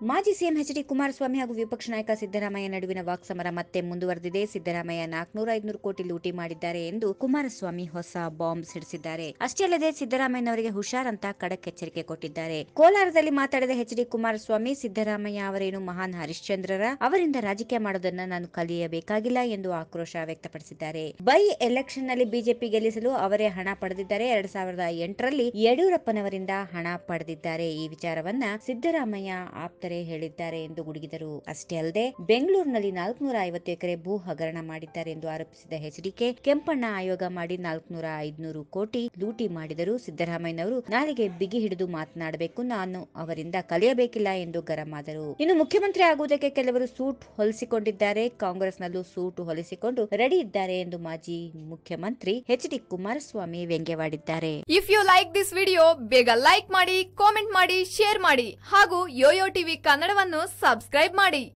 ಮಾಜಿ CM H D Kumaraswamy ಹಾಗೂ ವಿಪಕ್ಷ ನಾಯಕ ಸಿದ್ದರಾಮಯ್ಯ ನಡುವಿನ ವಾಕ್ಸಮರ ಮತ್ತೆ ಮುಂದುವರೆದಿದೆ ಸಿದ್ದರಾಮಯ್ಯ ನಾಲ್ಕನೂರ ಐದುನೂರು ಕೋಟಿ ಲೂಟಿ ಮಾಡಿದ್ದಾರೆ ಎಂದು ಕುಮಾರಸ್ವಾಮಿ ಹೊಸ ಬಾಂಬ್ ಸಿಡಿಸಿದ್ದಾರೆ ಅಷ್ಟೇ ಅಲ್ಲದೆ ಸಿದ್ದರಾಮಯ್ಯನವರಿಗೆ ಹುಷಾರ್ ಅಂತ ಖಡಕ್ ಎಚ್ಚರಿಕೆ ಕೊಟ್ಟಿದ್ದಾರೆ ಕೋಲಾರದಲ್ಲಿ ಮಾತಾಡಿದ ಎಚ್ ಡಿ ಕುಮಾರಸ್ವಾಮಿ ಸಿದ್ದರಾಮಯ್ಯ ಅವರೇನು ಮಹಾನ್ ಹರಿಶ್ಚಂದ್ರರ ಅವರಿಂದ ರಾಜಕೀಯ ಮಾಡೋದನ್ನ ನಾನು ಕಲಿಯಬೇಕಾಗಿಲ್ಲ ಎಂದು ಆಕ್ರೋಶ ವ್ಯಕ್ತಪಡಿಸಿದ್ದಾರೆ ಬೈ ಎಲೆಕ್ಷನ್ ನಲ್ಲಿ ಬಿಜೆಪಿ ಗೆಲ್ಲಿಸಲು ಅವರೇ ಹಣ ಪಡೆದಿದ್ದಾರೆ ಎರಡ್ ಸಾವಿರದ ಎಂಟರಲ್ಲಿ ಯಡಿಯೂರಪ್ಪನವರಿಂದ ಹಣ ಪಡೆದಿದ್ದಾರೆ ಈ ವಿಚಾರವನ್ನ ಸಿದ್ದರಾಮಯ್ಯ ಆಪ್ತರೇ ಹೇಳಿದ್ದಾರೆ ಎಂದು ಗುಡುಗಿದರು ಅಷ್ಟೇ ಅಲ್ಲದೆ ಬೆಂಗಳೂರಿನಲ್ಲಿ ನಾಲ್ಕುನೂರ ಐವತ್ತು ಎಕರೆ ಭೂ ಹಗರಣ ಮಾಡಿದ್ದಾರೆ ಎಂದು ಆರೋಪಿಸಿದ ಎಚ್ಡಿಕೆ ಕೆಂಪಣ್ಣ ಆಯೋಗ ಮಾಡಿ ನಾಲ್ಕುನೂರ ಐದುನೂರು ಕೋಟಿ ಲೂಟಿ ಮಾಡಿದರು ಸಿದ್ದರಾಮಯ್ಯನವರು ನಾಳೆಗೆ ಬಿಗಿ ಹಿಡಿದು ಮಾತನಾಡಬೇಕು ನಾನು ಅವರಿಂದ ಕಲಿಯಬೇಕಿಲ್ಲ ಎಂದು ಗರಂ ಆದರು ಇನ್ನು ಮುಖ್ಯಮಂತ್ರಿ ಆಗುವುದಕ್ಕೆ ಕೆಲವರು ಸೂಟ್ ಹೊಲಿಸಿಕೊಂಡಿದ್ದಾರೆ ಕಾಂಗ್ರೆಸ್ನಲ್ಲೂ ಸೂಟ್ ಹೊಲಿಸಿಕೊಂಡು ರೆಡಿ ಇದ್ದಾರೆ ಎಂದು ಮಾಜಿ ಮುಖ್ಯಮಂತ್ರಿ ಎಚ್ ಡಿ ಕುಮಾರಸ್ವಾಮಿ ವ್ಯಂಗ್ಯವಾಡಿದ್ದಾರೆ if you like this video ಬೇಗ ಲೈಕ್ ಮಾಡಿ ಕಾಮೆಂಟ್ ಮಾಡಿ ಶೇರ್ ಮಾಡಿ ಹಾಗೂ ಯೋಯೋ ಟಿವಿ ಕನ್ನಡವನ್ನು ಸಬ್ಸ್ಕ್ರೈಬ್ ಮಾಡಿ